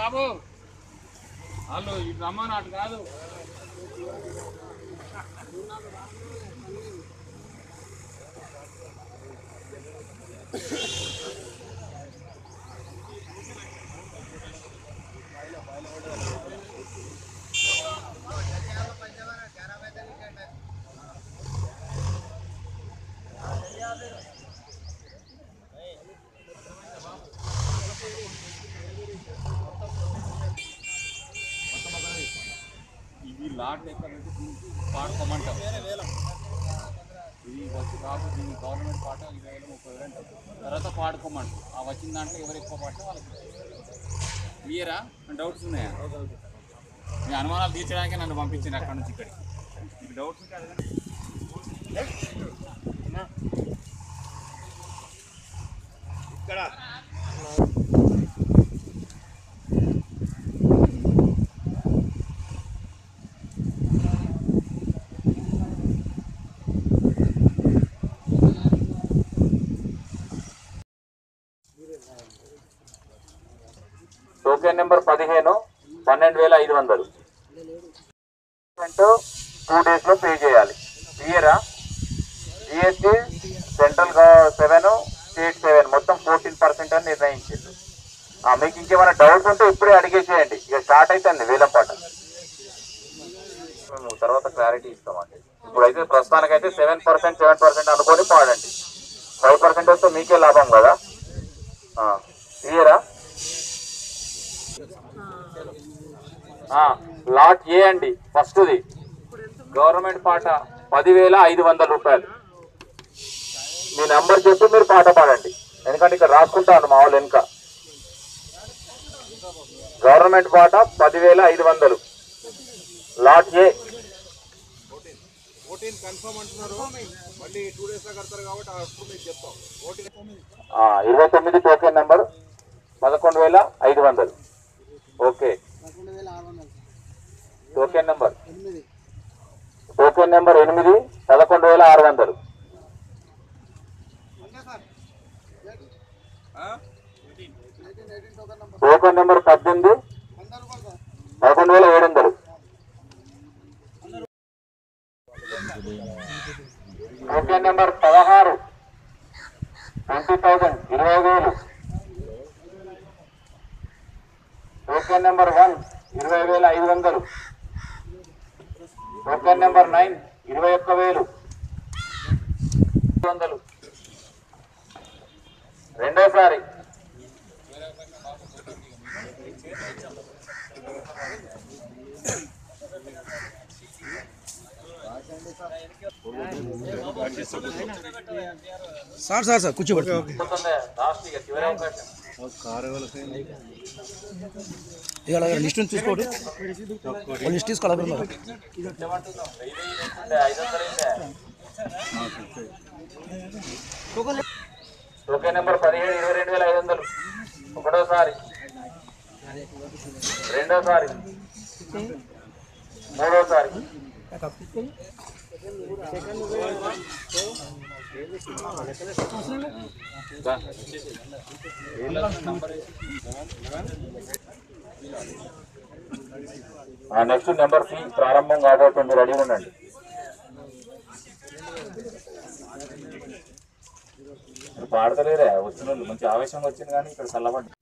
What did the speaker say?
బాబు వాళ్ళు ఇటు రమ్మని అటు కాదు ఇది లాట్ ఎక్కడ పెట్టి దీనికి పాడుకోమంటాం ఇది వచ్చి కాదు దీని గవర్నమెంట్ పాట ఇరవై వేలు ముప్పై వేలు అంటాం తర్వాత పాడుకోమంటాం ఆ వచ్చిన దాంట్లో ఎవరు ఎక్కువ పాడితే వాళ్ళకి క్లియరా డౌట్స్ ఉన్నాయా మీ అనుమానాలు తీర్చడానికి నన్ను పంపించింది అక్కడ నుంచి ఇక్కడికి మీకు డౌట్స్ ఉంటే అడగండి టోకెన్ నెంబర్ పదిహేను పన్నెండు వేల ఐదు వందలు టూ డేస్లో పే చేయాలి క్లియరా GST central seven state seven మొత్తం ఫోర్టీన్ పర్సెంట్ అని నిర్ణయించింది ఆ, మీకు ఇంకేమైనా డౌట్స్ ఉంటే ఇప్పుడే అడిగేసేయండి ఇక స్టార్ట్ అవుతుంది వేలం పాట మేము తర్వాత క్లారిటీ ఇస్తామండి ఇప్పుడైతే ప్రస్తుతానికైతే సెవెన్ పర్సెంట్ సెవెన్ పర్సెంట్ అనుకొని పాడండి ఫైవ్ పర్సెంట్ వస్తే మీకే లాభం కదా క్లియరా లాట్ ఏ అండి ఫస్ట్ది గవర్నమెంట్ పాట పదివేల ఐదు వందల రూపాయలు మీ నెంబర్ చెప్పి మీరు పాట పాడండి ఎందుకంటే ఇక్కడ రాసుకుంటాను మా వాళ్ళు వెనుక గవర్నమెంట్ పాట పదివేల ఐదు వందలు లాట్ ఏ ఓటీన్ కన్ఫర్మ్ అంటున్నారు మళ్ళీ టూ డేస్ లో కడతారు కాబట్టి అప్పుడు మీకు చెప్తాం ఓటీన్ ఆ, ఇరవై తొమ్మిది టోకెన్ నెంబర్ పదకొండు వేల ఐదు వందలు okay token number token number ఎనిమిది పదకొండు వేల ఆరు వందలు టోకెన్ నెంబర్ పద్దెనిమిది పదకొండు వేల ఏడు వందలు టోకెన్ నెంబర్ పదహారు ట్వంటీ థౌసండ్ ఇరవై వేలు టోకెన్ నెంబర్ వన్ ఇరవై వేల ఐదు వందలు టోకెన్ నెంబర్ నైన్ ఇరవై ఒక్క వేలు ఐదు వందలు రెండోసారి సార్ సార్ సార్ కూర్చోబెట్టు పోతుందా? లాస్ట్ ఇక చివరి అవకాశం ఇక అలాగే లిస్ట్ చూసుకోండి లిస్ట్ తీసుకోవాలి ఏమంటున్నావు? వెయ్యి వెయ్యి తీసుకుంటే ఐదు వందలు అయిందా? టోకెన్ నెంబర్ పదిహేడు ఇరవై రెండు వేల ఐదు వందలు ఒకటోసారి రెండోసారి మూడోసారి దా. ఆ నెక్స్ట్ నెంబర్ సి ప్రారంభం కాబోతుంది రెడీ ఉండండి పాడతలేరే వచ్చిన వాళ్ళు మంచి ఆవేశం వచ్చింది కానీ ఇక్కడ చల్లబడ్డ